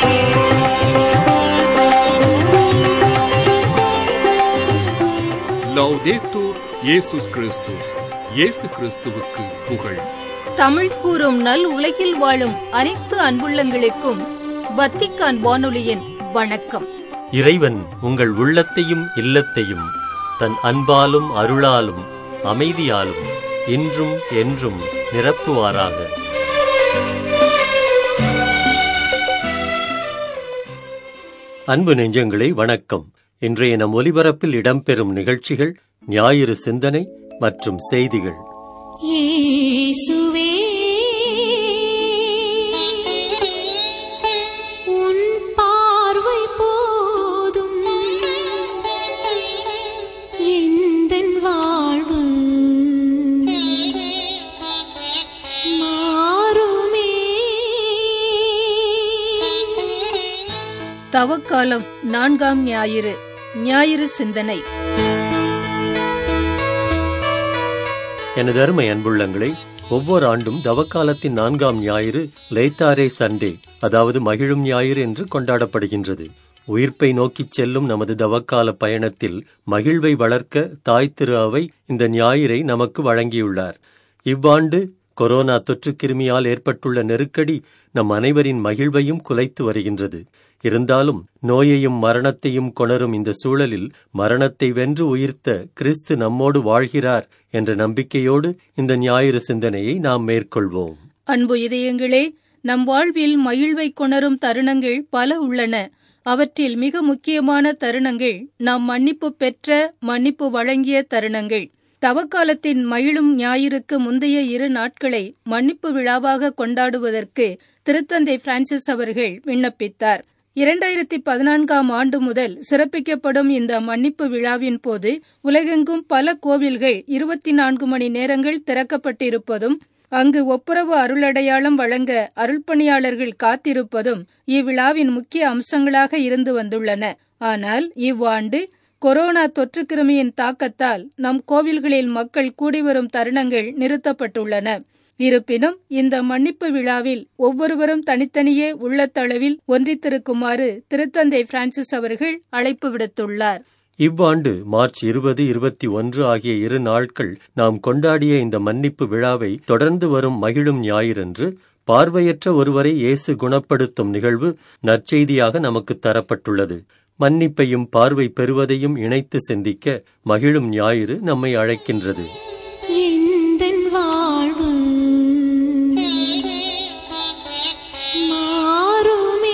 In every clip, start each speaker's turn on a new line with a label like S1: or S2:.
S1: லௌதேத்தூர் இயேசுஸ் கிறிஸ்துஸ் இயேசு கிறிஸ்துவுக்கு புகழ்
S2: தமிழ் கூறும் நல் உலகில் வாழும் அனைத்து அன்புள்ளங்களுக்கும் வத்திக்கான் வானொலியின் வணக்கம்
S3: இறைவன் உங்கள் உள்ளத்தையும் இல்லத்தையும் தன் அன்பாலும் அருளாலும் அமைதியாலும் இன்றும் என்றும் நிரப்புவாராக அன்பு நெஞ்சங்களே வணக்கம் இன்றைய நம் ஒலிபரப்பில் இடம்பெறும் நிகழ்ச்சிகள் ஞாயிறு சிந்தனை மற்றும் செய்திகள்
S4: இயேசுவே உன் பார்வை போதும் எந்தன் வாழ்வு மாறுமே
S2: தவக்காலம் நான்காம் ஞாயிறு ஞாயிறு சிந்தனை
S3: எனது அருமை அன்புள்ளங்களே ஒவ்வொரு ஆண்டும் தவக்காலத்தின் நான்காம் ஞாயிறு லேத்தாரே சண்டே அதாவது மகிழும் ஞாயிறு என்று கொண்டாடப்படுகின்றது உயிர்ப்பை நோக்கிச் செல்லும் நமது தவக்கால பயணத்தில் மகிழ்வை வளர்க்க தாய் திரு அவை இந்த ஞாயிறை நமக்கு வழங்கியுள்ளார் இவ்வாண்டு கொரோனா தொற்றுக் கிருமியால் ஏற்பட்டுள்ள நெருக்கடி நம் அனைவரின் மகிழ்வையும் குலைத்து வருகின்றது இருந்தாலும் நோயையும் மரணத்தையும் கொணரும் இந்த சூழலில் மரணத்தை வென்று உயிர்த்த கிறிஸ்து நம்மோடு வாழ்கிறார் என்ற நம்பிக்கையோடு இந்த ஞாயிறு சிந்தனையை நாம் மேற்கொள்வோம்
S2: அன்பு இதயங்களே நம் வாழ்வில் மகிழ்வை கொணரும் தருணங்கள் பல உள்ளன அவற்றில் மிக முக்கியமான தருணங்கள் நாம் மன்னிப்பு பெற்ற மன்னிப்பு வழங்கிய தருணங்கள் தவக்காலத்தின் மகிழும் ஞாயிறுக்கு முந்தைய இரு நாட்களை மன்னிப்பு விழாவாக கொண்டாடுவதற்கு திருத்தந்தை பிரான்சிஸ் அவர்கள் விண்ணப்பித்தார் இரண்டாயிரத்தி பதினான்காம் ஆண்டு முதல் சிறப்பிக்கப்படும் இந்த மன்னிப்பு விழாவின் போது உலகெங்கும் பல கோவில்கள் இருபத்தி நான்கு மணி நேரங்கள் திறக்கப்பட்டிருப்பதும் அங்கு ஒப்புரவு அருளடையாளம் வழங்க அருள்பணியாளர்கள் காத்திருப்பதும் இவ்விழாவின் முக்கிய அம்சங்களாக இருந்து வந்துள்ளன ஆனால் இவ்வாண்டு கொரோனா தொற்றுக்கிருமியின் தாக்கத்தால் நம் கோவில்களில் மக்கள் கூடிவரும் தருணங்கள் நிறுத்தப்பட்டுள்ளன இருப்பினும் இந்த மன்னிப்பு விழாவில் ஒவ்வொருவரும் தனித்தனியே உள்ளத்தளவில் ஒன்றித்திருக்குமாறு திருத்தந்தை பிரான்சிஸ் அவர்கள் அழைப்பு விடுத்துள்ளார்
S3: இவ்வாண்டு மார்ச் இருபது இருபத்தி ஒன்று ஆகிய இரு நாட்கள் நாம் கொண்டாடிய இந்த மன்னிப்பு விழாவை தொடர்ந்து வரும் மகிழும் ஞாயிறன்று பார்வையற்ற ஒருவரை இயேசு குணப்படுத்தும் நிகழ்வு நற்செய்தியாக நமக்கு தரப்பட்டுள்ளது மன்னிப்பையும் பார்வை பெறுவதையும் இணைத்து சிந்திக்க மகிழும் ஞாயிறு நம்மை அழைக்கின்றது
S4: எந்தன் வாழ்வு மாறுமே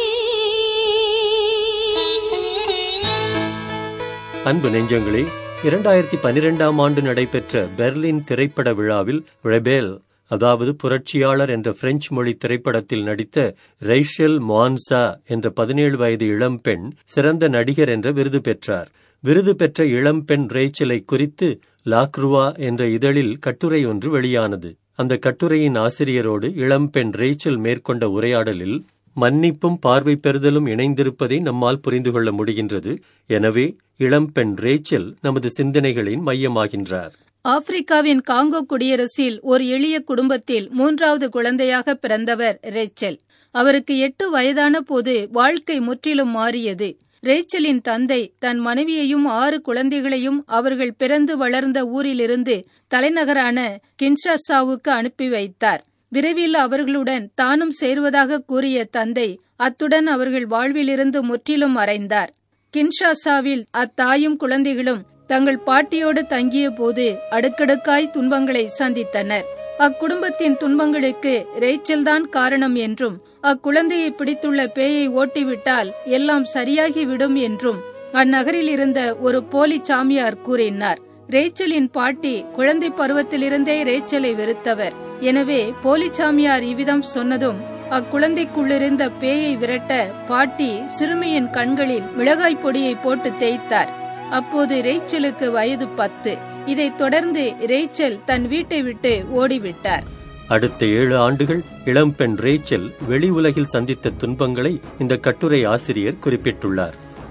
S3: அன்பு நெஞ்சங்களே இரண்டாயிரத்தி பனிரெண்டாம் ஆண்டு நடைபெற்ற பெர்லின் திரைப்பட விழாவில் ரெபேல் அதாவது புரட்சியாளர் என்ற பிரெஞ்சு மொழி திரைப்படத்தில் நடித்த ரெய்ஷல் மான்சா என்ற பதினேழு வயது இளம்பெண் சிறந்த நடிகர் என்ற விருது பெற்றார் விருது பெற்ற இளம்பெண் ரேச்சலை குறித்து லாக்ருவா என்ற இதழில் கட்டுரை ஒன்று வெளியானது அந்த கட்டுரையின் ஆசிரியரோடு இளம்பெண் ரேச்சல் மேற்கொண்ட உரையாடலில் மன்னிப்பும் பார்வை பெறுதலும் இணைந்திருப்பதை நம்மால் புரிந்து கொள்ள முடிகின்றது எனவே இளம்பெண் ரேச்சல் நமது சிந்தனைகளின் மையமாகின்றார்
S2: ஆப்பிரிக்காவின் காங்கோ குடியரசில் ஒரு எளிய குடும்பத்தில் மூன்றாவது குழந்தையாக பிறந்தவர் ரேச்சல் அவருக்கு எட்டு வயதான போது வாழ்க்கை முற்றிலும் மாறியது ரேச்சலின் தந்தை தன் மனைவியையும் ஆறு குழந்தைகளையும் அவர்கள் பிறந்து வளர்ந்த ஊரிலிருந்து தலைநகரான கின்ஷாசாவுக்கு அனுப்பி வைத்தார் விரைவில் அவர்களுடன் தானும் சேர்வதாக கூறிய தந்தை அத்துடன் அவர்கள் வாழ்விலிருந்து முற்றிலும் மறைந்தார் கின்ஷாசாவில் அத்தாயும் குழந்தைகளும் தங்கள் பாட்டியோடு தங்கிய போது அடுக்கடுக்காய் துன்பங்களை சந்தித்தனர் அக்குடும்பத்தின் துன்பங்களுக்கு ரேச்சல்தான் காரணம் என்றும் அக்குழந்தையை பிடித்துள்ள பேயை ஓட்டிவிட்டால் எல்லாம் சரியாகிவிடும் என்றும் அந்நகரில் இருந்த ஒரு போலி சாமியார் கூறினார் ரேச்சலின் பாட்டி குழந்தை பருவத்திலிருந்தே ரேச்சலை வெறுத்தவர் எனவே போலி சாமியார் இவ்விதம் சொன்னதும் அக்குழந்தைக்குள்ளிருந்த பேயை விரட்ட பாட்டி சிறுமியின் கண்களில் மிளகாய் பொடியை போட்டு தேய்த்தார் அப்போது ரேச்சலுக்கு வயது பத்து இதைத் தொடர்ந்து ரேச்சல் தன் வீட்டை விட்டு ஓடிவிட்டார்
S3: அடுத்த ஏழு ஆண்டுகள் இளம்பெண் ரேச்சல் வெளி உலகில் சந்தித்த துன்பங்களை இந்த கட்டுரை ஆசிரியர் குறிப்பிட்டுள்ளார்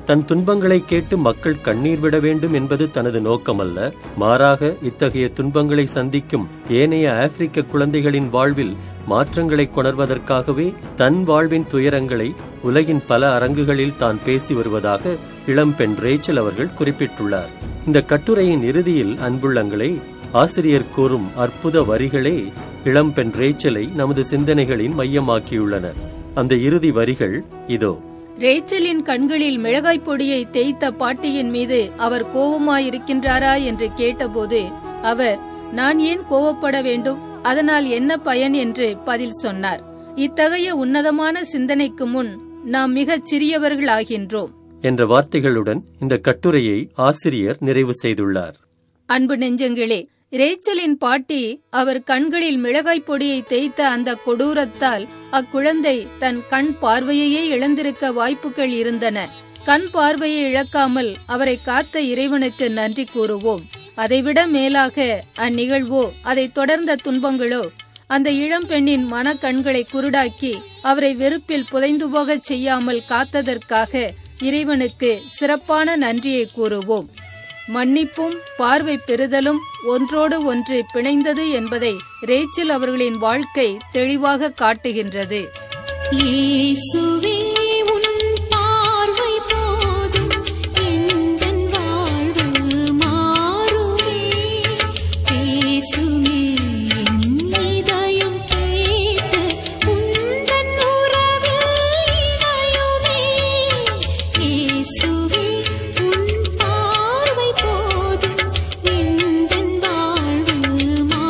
S3: தன் துன்பங்களை கேட்டு மக்கள் கண்ணீர் விட வேண்டும் என்பது தனது நோக்கமல்ல மாறாக இத்தகைய துன்பங்களை சந்திக்கும் ஏனைய ஆப்பிரிக்க குழந்தைகளின் வாழ்வில் மாற்றங்களை கொணர்வதற்காகவே தன் வாழ்வின் துயரங்களை உலகின் பல அரங்குகளில் தான் பேசி வருவதாக இளம்பெண் ரேச்சல் அவர்கள் குறிப்பிட்டுள்ளார் இந்த கட்டுரையின் இறுதியில் அன்புள்ளங்களே ஆசிரியர் கூறும் அற்புத வரிகளே இளம்பெண் ரேச்சலை நமது சிந்தனைகளின் மையமாக்கியுள்ளன அந்த இறுதி வரிகள் இதோ
S2: ரேச்சலின் கண்களில் மிளகாய் பொடியை தேய்த்த பாட்டியின் மீது அவர் கோபமாயிருக்கின்றாரா என்று கேட்டபோது அவர் நான் ஏன் கோபப்பட வேண்டும் அதனால் என்ன பயன் என்று பதில் சொன்னார் இத்தகைய உன்னதமான சிந்தனைக்கு முன் நாம் மிகச் சிறியவர்களாகின்றோம்
S3: என்ற வார்த்தைகளுடன் இந்த கட்டுரையை ஆசிரியர் நிறைவு செய்துள்ளார்
S2: அன்பு நெஞ்சங்களே ரேச்சலின் பாட்டி அவர் கண்களில் மிளகாய் பொடியை தேய்த்த அந்த கொடூரத்தால் அக்குழந்தை தன் கண் பார்வையையே இழந்திருக்க வாய்ப்புகள் இருந்தன கண் பார்வையை இழக்காமல் அவரை காத்த இறைவனுக்கு நன்றி கூறுவோம் அதைவிட மேலாக அந்நிகழ்வோ அதை தொடர்ந்த துன்பங்களோ அந்த இளம்பெண்ணின் மனக்கண்களை குருடாக்கி அவரை வெறுப்பில் புதைந்து போகச் செய்யாமல் காத்ததற்காக இறைவனுக்கு சிறப்பான நன்றியை கூறுவோம் மன்னிப்பும் பார்வை பெறுதலும் ஒன்றோடு ஒன்று பிணைந்தது என்பதை ரேச்சல் அவர்களின் வாழ்க்கை தெளிவாக காட்டுகின்றது
S4: இயேசுவே உன் பார்வை போதும் எந்தன் வாழ்வு மாறுமே பேசுமே என் இதயம் கேட்டு உந்தன் உறவில் இணையுமே இயேசுவே உன் பார்வை போதும் எந்தன் வாழ்வு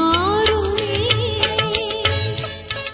S4: மாறுமே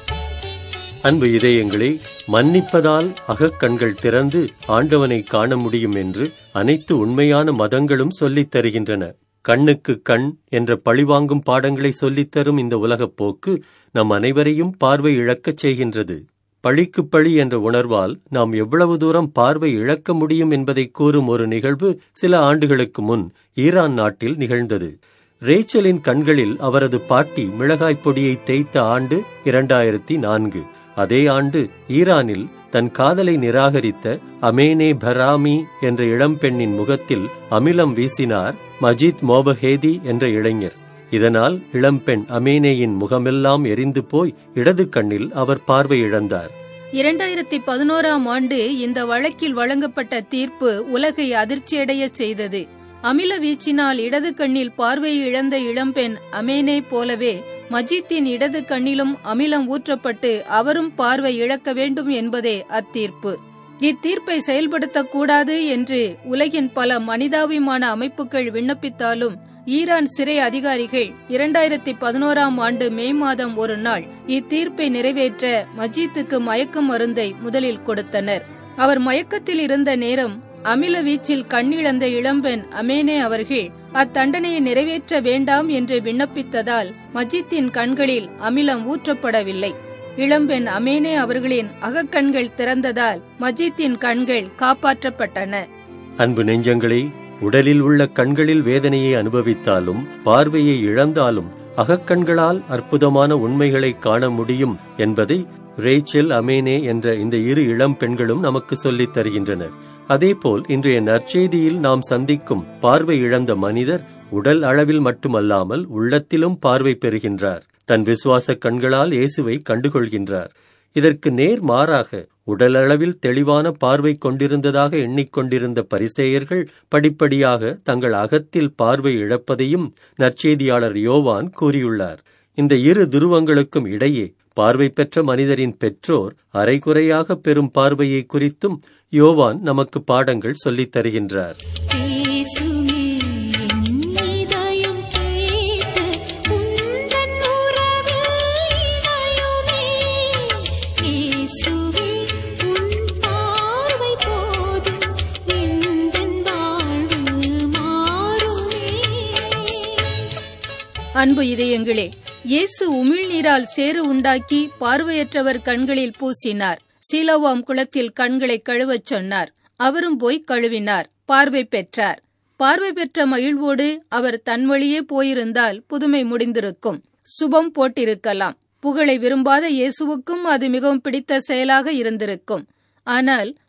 S3: அன்பு இதயங்களே மன்னிப்பதால் அகக்கண்கள் திறந்து ஆண்டவனை காண முடியும் என்று அனைத்து உண்மையான மதங்களும் சொல்லித் தருகின்றன கண்ணுக்கு கண் என்ற பழிவாங்கும் பாடங்களை சொல்லித் தரும் இந்த உலகப் போக்கு நம் அனைவரையும் பார்வை இழக்கச் செய்கின்றது பழிக்கு பழி என்ற உணர்வால் நாம் எவ்வளவு தூரம் பார்வை இழக்க முடியும் என்பதை கூறும் ஒரு நிகழ்வு சில ஆண்டுகளுக்கு முன் ஈரான் நாட்டில் நிகழ்ந்தது ரேச்சலின் கண்களில் அவரது பாட்டி மிளகாய் பொடியை தேய்த்த ஆண்டு இரண்டாயிரத்தி நான்கு அதே ஆண்டு ஈரானில் தன் காதலை நிராகரித்த அமேனே பராமி என்ற இளம்பெண்ணின் முகத்தில் அமிலம் வீசினார் மஜித் மோபஹேதி என்ற இளைஞர் இதனால் இளம்பெண் அமேனேயின் முகமெல்லாம் எரிந்து போய் இடது கண்ணில் அவர் பார்வை இழந்தார்
S2: இரண்டாயிரத்தி பதினோராம் ஆண்டு இந்த வழக்கில் வழங்கப்பட்ட தீர்ப்பு உலகை அதிர்ச்சியடையச் செய்தது அமில வீச்சினால் இடது கண்ணில் பார்வை இழந்த இளம்பெண் அமேனே போலவே மஜித்தின் இடது கண்ணிலும் அமிலம் ஊற்றப்பட்டு அவரும் பார்வை இழக்க வேண்டும் என்பதே அத்தீர்ப்பு இத்தீர்ப்பை செயல்படுத்தக்கூடாது என்று உலகின் பல மனிதாபிமான அமைப்புகள் விண்ணப்பித்தாலும் ஈரான் சிறை அதிகாரிகள் இரண்டாயிரத்தி பதினோராம் ஆண்டு மே மாதம் ஒரு நாள் இத்தீர்ப்பை நிறைவேற்ற மஜீத்துக்கு மயக்க மருந்தை முதலில் கொடுத்தனர் அவர் மயக்கத்தில் இருந்த நேரம் அமில வீச்சில் கண்ணிழந்த இளம்பெண் அமேனே அவர்கள் அத்தண்டனையை நிறைவேற்ற வேண்டாம் என்று விண்ணப்பித்ததால் மஜித்தின் கண்களில் அமிலம் ஊற்றப்படவில்லை இளம்பெண் அமேனே அவர்களின் அகக்கண்கள் திறந்ததால் மஜித்தின் கண்கள் காப்பாற்றப்பட்டன
S3: அன்பு நெஞ்சங்களே உடலில் உள்ள கண்களில் வேதனையை அனுபவித்தாலும் பார்வையை இழந்தாலும் அகக்கண்களால் அற்புதமான உண்மைகளை காண முடியும் என்பதை ரேச்சல் அமேனே என்ற இந்த இரு இளம் பெண்களும் நமக்கு சொல்லித் தருகின்றனர் அதேபோல் இன்றைய நற்செய்தியில் நாம் சந்திக்கும் பார்வை இழந்த மனிதர் உடல் அளவில் மட்டுமல்லாமல் உள்ளத்திலும் பார்வை பெறுகின்றார் தன் விசுவாச கண்களால் இயேசுவை கண்டுகொள்கின்றார் இதற்கு நேர் மாறாக உடலளவில் தெளிவான பார்வை கொண்டிருந்ததாக எண்ணிக்கொண்டிருந்த பரிசேயர்கள் படிப்படியாக தங்கள் அகத்தில் பார்வை இழப்பதையும் நற்செய்தியாளர் யோவான் கூறியுள்ளார் இந்த இரு துருவங்களுக்கும் இடையே பார்வை பெற்ற மனிதரின் பெற்றோர் அரைகுறையாக பெறும் பார்வையை குறித்தும் யோவான் நமக்கு பாடங்கள் சொல்லித் தருகின்றார்
S4: பேசுமே என் இதயம் கேட்டு உந்தன் உறவில் இணையுமே இயேசுவே உன் பார்வை போதும் எந்தன் வாழ்வு மாறுமே
S2: அன்பு இதயங்களே இயேசு உமிழ்நீரால் சேறு உண்டாக்கி பார்வையற்றவர் கண்களில் பூசினார் சீலோவாம் குளத்தில் கண்களை கழுவச் சொன்னார் அவரும் போய் கழுவினார் பார்வை பெற்றார் பார்வை பெற்ற மகிழ்வோடு அவர் தன் வழியே போயிருந்தால் புதுமை முடிந்திருக்கும் சுபம் போட்டிருக்கலாம் புகழை விரும்பாத இயேசுவுக்கும் அது மிகவும் பிடித்த செயலாக இருந்திருக்கும் ஆனால்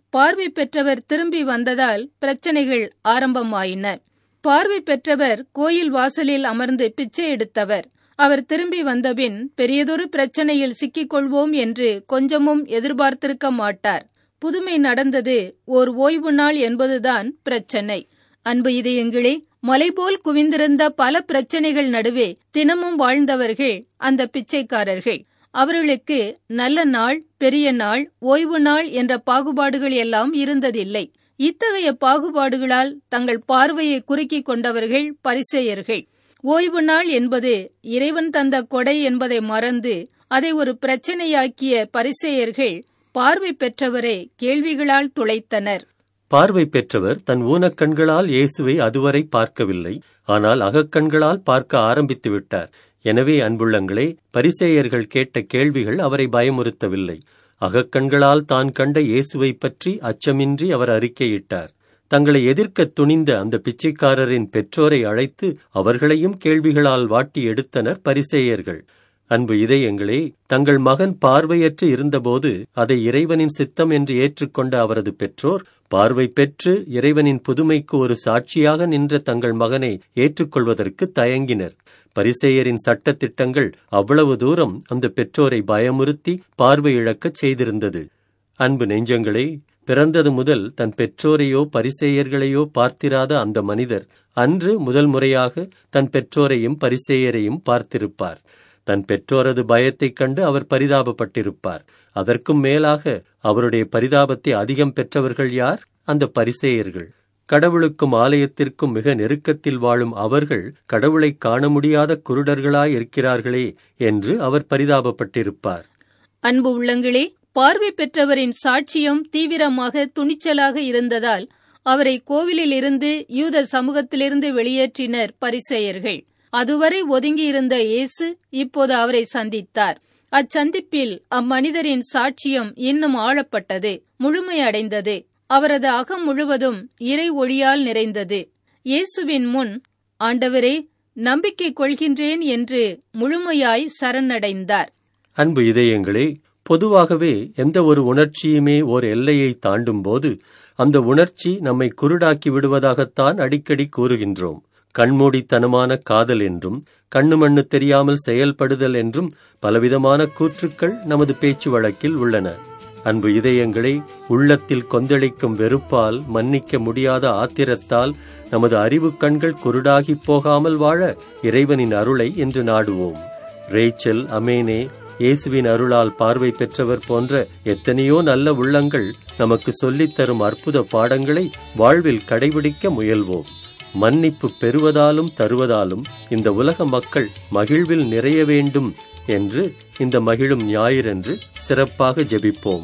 S2: பார்வை பெற்றவர் திரும்பி வந்ததால் பிரச்சனைகள் ஆரம்பமாயின பார்வை பெற்றவர் கோயில் வாசலில் அமர்ந்து பிச்சை எடுத்தவர் அவர் திரும்பி வந்தபின் பெரியதொரு பிரச்சனையில் சிக்கிக் கொள்வோம் என்று கொஞ்சமும் எதிர்பார்த்திருக்க மாட்டார் புதுமை நடந்தது ஓர் ஓய்வு நாள் என்பதுதான் பிரச்சனை அன்பு இதயங்களே மலைபோல் குவிந்திருந்த பல பிரச்சனைகள் நடுவே தினமும் வாழ்ந்தவர்கள் அந்த பிச்சைக்காரர்கள் அவர்களுக்கு நல்ல நாள் பெரிய நாள் ஓய்வு நாள் என்ற பாகுபாடுகள் எல்லாம் இருந்ததில்லை இத்தகைய பாகுபாடுகளால் தங்கள் பார்வையை குறுக்கிக் கொண்டவர்கள் பரிசேயர்கள் ஓய்வு நாள் என்பது இறைவன் தந்த கொடை என்பதை மறந்து அதை ஒரு பிரச்சனையாக்கிய பரிசேயர்கள் பார்வை பெற்றவரை கேள்விகளால் துளைத்தனர்
S3: பார்வை பெற்றவர் தன் ஊனக்கண்களால் இயேசுவை அதுவரை பார்க்கவில்லை ஆனால் அகக்கண்களால் பார்க்க ஆரம்பித்து விட்டார் எனவே அன்புள்ளங்களே பரிசேயர்கள் கேட்ட கேள்விகள் அவரை பயமுறுத்தவில்லை அகக்கண்களால் தான் கண்ட இயேசுவை பற்றி அச்சமின்றி அவர் அறிக்கையிட்டார் தங்களை எதிர்க்கத் துணிந்த அந்த பிச்சைக்காரரின் பெற்றோரை அழைத்து அவர்களையும் கேள்விகளால் வாட்டி எடுத்தனர் பரிசேயர்கள் அன்பு இதயங்களே தங்கள் மகன் பார்வையற்று இருந்தபோது அதை இறைவனின் சித்தம் என்று ஏற்றுக்கொண்ட அவரது பெற்றோர் பார்வை பெற்று இறைவனின் புதுமைக்கு ஒரு சாட்சியாக நின்ற தங்கள் மகனை ஏற்றுக்கொள்வதற்கு தயங்கினர் பரிசேயரின் சட்ட திட்டங்கள் அவ்வளவு தூரம் அந்த பெற்றோரை பயமுறுத்தி பார்வை இழக்கச் செய்திருந்தது அன்பு நெஞ்சங்களே பிறந்தது முதல் தன் பெற்றோரையோ பரிசேயர்களையோ பார்த்திராத அந்த மனிதர் அன்று முதல் முறையாக தன் பெற்றோரையும் பரிசேயரையும் பார்த்திருப்பார் தன் பெற்றோரது பயத்தைக் கண்டு அவர் பரிதாபப்பட்டிருப்பார் அதற்கும் மேலாக அவருடைய பரிதாபத்தை அதிகம் பெற்றவர்கள் யார் அந்த பரிசேயர்கள் கடவுளுக்கும் ஆலயத்திற்கும் மிக நெருக்கத்தில் வாழும் அவர்கள் கடவுளை காண முடியாத குருடர்களாய் இருக்கிறார்களே என்று அவர் பரிதாபப்பட்டிருப்பார்
S2: அன்பு உள்ளங்களே பார்வை பெற்றவரின் சாட்சியம் தீவிரமாக துணிச்சலாக இருந்ததால் அவரை கோவிலில் இருந்து யூத சமூகத்திலிருந்து வெளியேற்றினர் பரிசேயர்கள் அதுவரை ஒதுங்கியிருந்த இயேசு இப்போது அவரை சந்தித்தார் அச்சந்திப்பில் அம்மனிதரின் சாட்சியம் இன்னும் ஆழப்பட்டது முழுமையடைந்தது அவரது அகம் முழுவதும் இறை ஒளியால் நிறைந்தது இயேசுவின் முன் ஆண்டவரே நம்பிக்கை கொள்கின்றேன் என்று முழுமையாய் சரணடைந்தார்
S3: அன்பு இதயங்களே பொதுவாகவே எந்த ஒரு உணர்ச்சியுமே ஓர் எல்லையை தாண்டும் போது அந்த உணர்ச்சி நம்மை குருடாக்கி விடுவதாகத்தான் அடிக்கடி கூறுகின்றோம் கண்மூடித்தனமான காதல் என்றும் கண்ணு மண்ணு தெரியாமல் செயல்படுதல் என்றும் பலவிதமான கூற்றுக்கள் நமது பேச்சு வழக்கில் உள்ளன அன்பு இதயங்களை உள்ளத்தில் கொந்தளிக்கும் வெறுப்பால் மன்னிக்க முடியாத ஆத்திரத்தால் நமது அறிவு கண்கள் குருடாகிப் போகாமல் வாழ இறைவனின் அருளை என்று நாடுவோம் ரேச்சல் அமேனே இயேசுவின் அருளால் பார்வை பெற்றவர் போன்ற எத்தனையோ நல்ல உள்ளங்கள் நமக்கு சொல்லித் தரும் அற்புத பாடங்களை வாழ்வில் கடைபிடிக்க முயல்வோம் மன்னிப்பு பெறுவதாலும் தருவதாலும் இந்த உலக மக்கள் மகிழ்வில் நிறைய வேண்டும் என்று இந்த மகிழும் ஞாயிறன்று சிறப்பாக ஜெபிப்போம்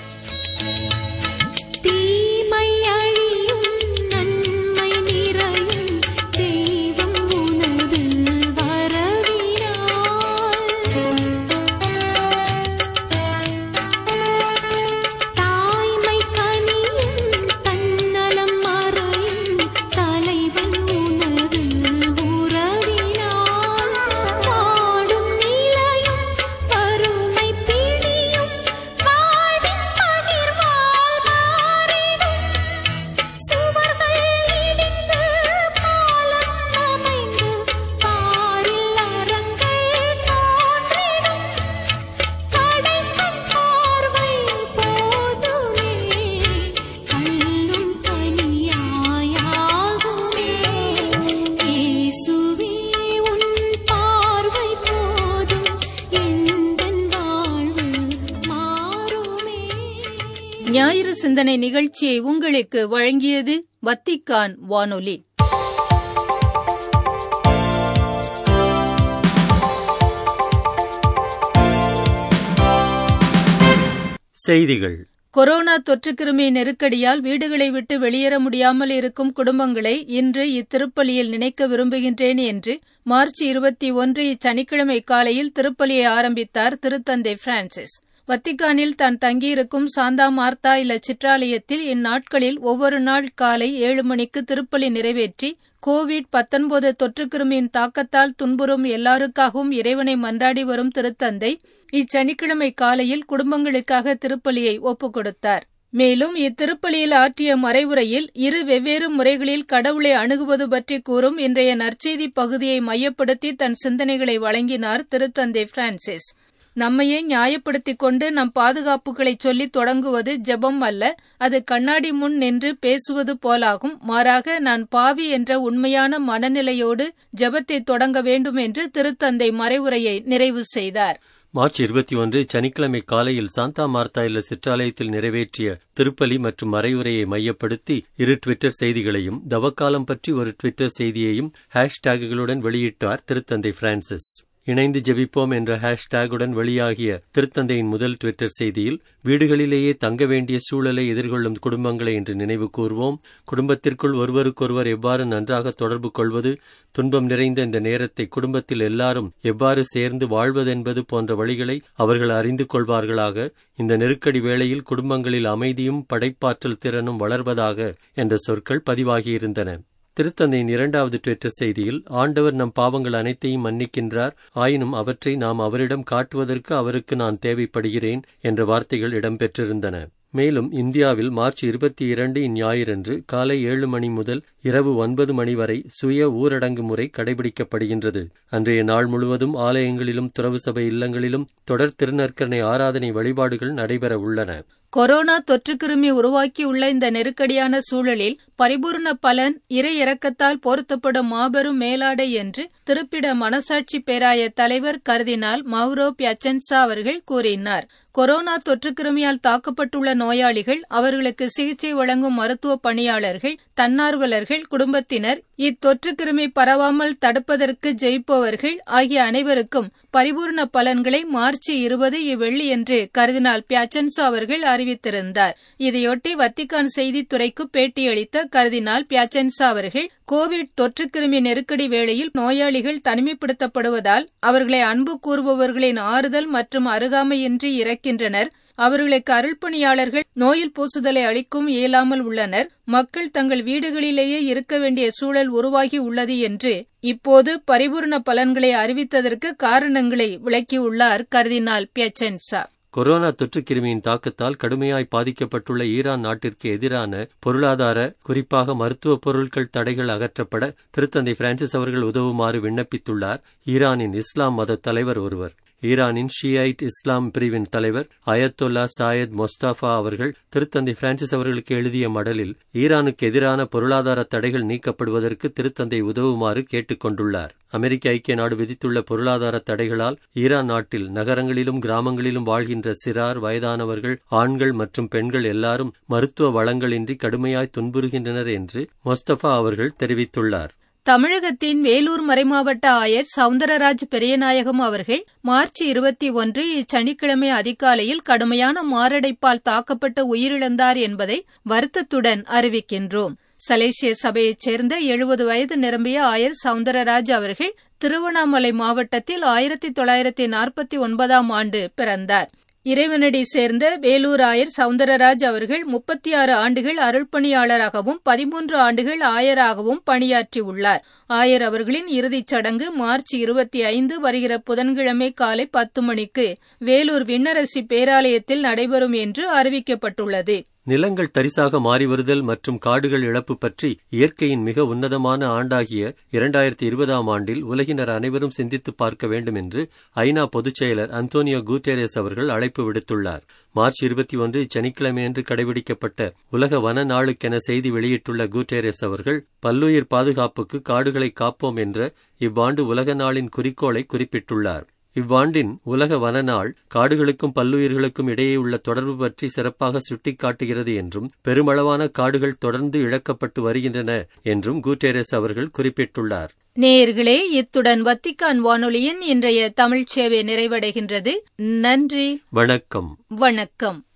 S4: தீமை அழியும் நன்மை நிறையும் தெய்வம் உனது வரவினால் தாய்மை கனியும் தன்னலம் மறையும் தலைவன் உனது உறவினால் பாடும் நிலையும் வறுமை பிடியும் வாழ்வின் பகிர்வால் மாறிடும் சுவர்கள் இடிந்து பாலம் அமைந்து பாரில் அரங்கள் தோன்றிடும் கடைக்கண் பார்வை போதுமே கல்லும் பனியாயாகுமே இயேசுவே உன் பார்வை போதும் எந்தன் வாழ்வு மாறுமே
S2: ஞாயிறு சிந்தனை நிகழ்ச்சியை உங்களுக்கு வழங்கியது வத்திக்கான் வானொலி
S3: செய்திகள்
S2: கொரோனா தொற்றுக்கிருமி நெருக்கடியால் வீடுகளை விட்டு வெளியேற முடியாமல் இருக்கும் குடும்பங்களை இன்று இத்திருப்பலியில் நினைக்க விரும்புகின்றேன் என்று மார்ச் இருபத்தி ஒன்று இச்சனிக்கிழமை காலையில் திருப்பலியை ஆரம்பித்தார் திருத்தந்தை பிரான்சிஸ் வத்திக்கானில் தான் தங்கியிருக்கும் சாந்தா மார்த்தா இல்ல சிற்றாலயத்தில் இந்நாட்களில் ஒவ்வொரு நாள் காலை ஏழு மணிக்கு திருப்பலி நிறைவேற்றி கோவிட் பத்தொன்பது தொற்றுக்கிருமியின் தாக்கத்தால் துன்புறும் எல்லாருக்காகவும் இறைவனை மன்றாடி வரும் திருத்தந்தை இச்சனிக்கிழமை காலையில் குடும்பங்களுக்காக திருப்பலியை ஒப்புக் கொடுத்தார் மேலும் இத்திருப்பலியில் ஆற்றிய மறைவுரையில் இரு வெவ்வேறு முறைகளில் கடவுளை அணுகுவது பற்றி கூறும் இன்றைய நற்செய்தி பகுதியை மையப்படுத்தி தன் சிந்தனைகளை வழங்கினார் திருத்தந்தை பிரான்சிஸ் நம்மையே நியாயப்படுத்திக் கொண்டு நம் பாதுகாப்புகளை சொல்லி தொடங்குவது ஜெபம் அல்ல அது கண்ணாடி முன் நின்று பேசுவது போலாகும் மாறாக நான் பாவி என்ற உண்மையான மனநிலையோடு ஜெபத்தை தொடங்க வேண்டும் என்று திருத்தந்தை மறைவுரையை நிறைவு செய்தார்
S3: மார்ச் இருபத்தி ஒன்று சனிக்கிழமை காலையில் சாந்தா மார்த்தா இல்ல சிற்றாலயத்தில் நிறைவேற்றிய திருப்பலி மற்றும் மறைவுரையை மையப்படுத்தி இரு ட்விட்டர் செய்திகளையும் தவக்காலம் பற்றி ஒரு ட்விட்டர் செய்தியையும் ஹேஷ்டேகுகளுடன் வெளியிட்டார் திருத்தந்தை பிரான்சிஸ் இணைந்து ஜெபிப்போம் என்ற ஹேஷ்டேகுடன் வெளியாகிய திருத்தந்தையின் முதல் ட்விட்டர் செய்தியில் வீடுகளிலேயே தங்க வேண்டிய சூழலை எதிர்கொள்ளும் குடும்பங்களை இன்று நினைவு கூர்வோம் குடும்பத்திற்குள் ஒருவருக்கொருவர் எவ்வாறு நன்றாக தொடர்பு கொள்வது துன்பம் நிறைந்த இந்த நேரத்தை குடும்பத்தில் எல்லாரும் எவ்வாறு சேர்ந்து வாழ்வதென்பது போன்ற வழிகளை அவர்கள் அறிந்து கொள்வார்களாக இந்த நெருக்கடி வேளையில் குடும்பங்களில் அமைதியும் படைப்பாற்றல் திறனும் வளர்வதாக என்ற சொற்கள் பதிவாகியிருந்தன திருத்தந்தையின் இரண்டாவது ட்விட்டர் செய்தியில் ஆண்டவர் நம் பாவங்கள் அனைத்தையும் மன்னிக்கின்றார் ஆயினும் அவற்றை நாம் அவரிடம் காட்டுவதற்கு அவருக்கு நான் தேவைப்படுகிறேன் என்ற வார்த்தைகள் இடம்பெற்றிருந்தன மேலும் இந்தியாவில் மார்ச் இருபத்தி இரண்டு இந்ஞாயிறன்று காலை ஏழு மணி முதல் இரவு ஒன்பது மணி வரை சுய ஊரடங்கு முறை கடைபிடிக்கப்படுகின்றது அன்றைய நாள் முழுவதும் ஆலயங்களிலும் துறவு சபை இல்லங்களிலும் தொடர் திருநற்கரணை ஆராதனை வழிபாடுகள் நடைபெற உள்ளன
S2: கொரோனா தொற்றுக்கிருமி உருவாக்கியுள்ள இந்த நெருக்கடியான சூழலில் பரிபூர்ண பலன் இறை இறக்கத்தால் போர்த்தப்படும் மாபெரும் மேலாடை என்று திருப்பிட மனசாட்சி பேராய தலைவர் கருதினால் மௌரோ பியச்சன்சா அவர்கள் கூறினார் கொரோனா தொற்றுக்கிருமியால் தாக்கப்பட்டுள்ள நோயாளிகள் அவர்களுக்கு சிகிச்சை வழங்கும் மருத்துவ பணியாளர்கள் தன்னார்வலர்கள் குடும்பத்தினர் இத்தொற்றுக்கிருமி பரவாமல் தடுப்பதற்கு ஜெயிப்பவர்கள் ஆகிய அனைவருக்கும் பரிபூர்ண பலன்களை மார்ச் இருபது இவ்வெள்ளியன்று கருதினால் பியாச்சன்சா அவர்கள் அறிவித்திருந்தார் இதையொட்டி வத்திக்கான் செய்தித்துறைக்கு பேட்டியளித்த கருதினால் பியாச்சன்சா அவர்கள் கோவிட் தொற்றுக்கிருமி நெருக்கடி வேளையில் நோயாளிகள் தனிமைப்படுத்தப்படுவதால் அவர்களை அன்பு கூறுபவர்களின் ஆறுதல் மற்றும் அருகாமையின்றி இறக்கின்றனர் அவர்களுக்கு அருள்பணியாளர்கள் நோயில் பூசுதலை அளிக்கும் இயலாமல் உள்ளனர் மக்கள் தங்கள் வீடுகளிலேயே இருக்க வேண்டிய சூழல் உருவாகி உள்ளது என்று இப்போது பரிபூர்ண பலன்களை அறிவித்ததற்கு காரணங்களை விளக்கியுள்ளார் கர்தினால் பியச்சென்சா
S3: கொரோனா தொற்றுக்கிருமியின் தாக்கத்தால் கடுமையாய் பாதிக்கப்பட்டுள்ள ஈரான் நாட்டிற்கு எதிரான பொருளாதார குறிப்பாக மருத்துவ பொருட்கள் தடைகள் அகற்றப்பட திருத்தந்தை பிரான்சிஸ் அவர்கள் உதவுமாறு விண்ணப்பித்துள்ளார் ஈரானின் இஸ்லாம் மத தலைவர் ஒருவர் ஈரானின் ஷியைட் இஸ்லாம் பிரிவின் தலைவர் அயத்தொல்லா சாயத் மொஸ்தாஃபா அவர்கள் திருத்தந்தை பிரான்சிஸ் அவர்களுக்கு எழுதிய மடலில் ஈரானுக்கு எதிரான பொருளாதார தடைகள் நீக்கப்படுவதற்கு திருத்தந்தை உதவுமாறு கேட்டுக் கொண்டுள்ளார் அமெரிக்க ஐக்கிய நாடு விதித்துள்ள பொருளாதார தடைகளால் ஈரான் நாட்டில் நகரங்களிலும் கிராமங்களிலும் வாழ்கின்ற சிறார் வயதானவர்கள் ஆண்கள் மற்றும் பெண்கள் எல்லாரும் மருத்துவ வளங்களின்றி கடுமையாய் துன்புறுகின்றனர் என்று மொஸ்தபா அவர்கள் தெரிவித்துள்ளார்
S2: தமிழகத்தின் வேலூர் மறைமாவட்ட ஆயர் சவுந்தரராஜ் பெரியநாயகம் அவர்கள் மார்ச் இருபத்தி ஒன்று இச்சனிக்கிழமை அதிகாலையில் கடுமையான மாரடைப்பால் தாக்கப்பட்டு உயிரிழந்தார் என்பதை வருத்தத்துடன் அறிவிக்கின்றோம் சலேசிய சபையைச் சேர்ந்த எழுபது வயது நிரம்பிய ஆயர் சவுந்தரராஜ் அவர்கள் திருவண்ணாமலை மாவட்டத்தில் ஆயிரத்தி தொள்ளாயிரத்தி நாற்பத்தி ஒன்பதாம் ஆண்டு பிறந்தார் இறைவனடி சேர்ந்த வேலூர் ஆயர் சவுந்தரராஜ் அவர்கள் முப்பத்தி ஆறு ஆண்டுகள் அருள்பணியாளராகவும் பதிமூன்று ஆண்டுகள் ஆயராகவும் பணியாற்றியுள்ளார் ஆயர் அவர்களின் இறுதிச் சடங்கு மார்ச் இருபத்தி ஐந்து வருகிற புதன்கிழமை காலை பத்து மணிக்கு வேலூர் விண்ணரசி பேராலயத்தில் நடைபெறும் என்று அறிவிக்கப்பட்டுள்ளது
S3: நிலங்கள் தரிசாக மாறி வருதல் மற்றும் காடுகள் இழப்பு பற்றி இயற்கையின் மிக உன்னதமான ஆண்டாகிய இரண்டாயிரத்தி இருபதாம் ஆண்டில் உலகினர் அனைவரும் சிந்தித்து பார்க்க வேண்டும் என்று ஐநா பொதுச் செயலர் அந்தோனியோ குட்டேரஸ் அவர்கள் அழைப்பு விடுத்துள்ளார் மார்ச் இருபத்தி ஒன்று சனிக்கிழமையன்று கடைபிடிக்கப்பட்ட உலக வன நாளுக்கென செய்தி வெளியிட்டுள்ள குட்டேரஸ் அவர்கள் பல்லுயிர் பாதுகாப்புக்கு காடுகளை காப்போம் என்ற இவ்வாண்டு உலக நாளின் குறிக்கோளை குறிப்பிட்டுள்ளார் இவ்வாண்டின் உலக வன நாள் காடுகளுக்கும் பல்லுயிர்களுக்கும் இடையே உள்ள தொடர்பு பற்றி சிறப்பாக சுட்டிக்காட்டுகிறது என்றும் பெருமளவான காடுகள் தொடர்ந்து இழக்கப்பட்டு வருகின்றன என்றும் குட்டேரஸ் அவர்கள் குறிப்பிட்டுள்ளார்
S2: நேயர்களே இத்துடன் வத்திக்கான் வானொலியின் இன்றைய தமிழ்ச் சேவை நிறைவடைகின்றது நன்றி
S3: வணக்கம்
S2: வணக்கம்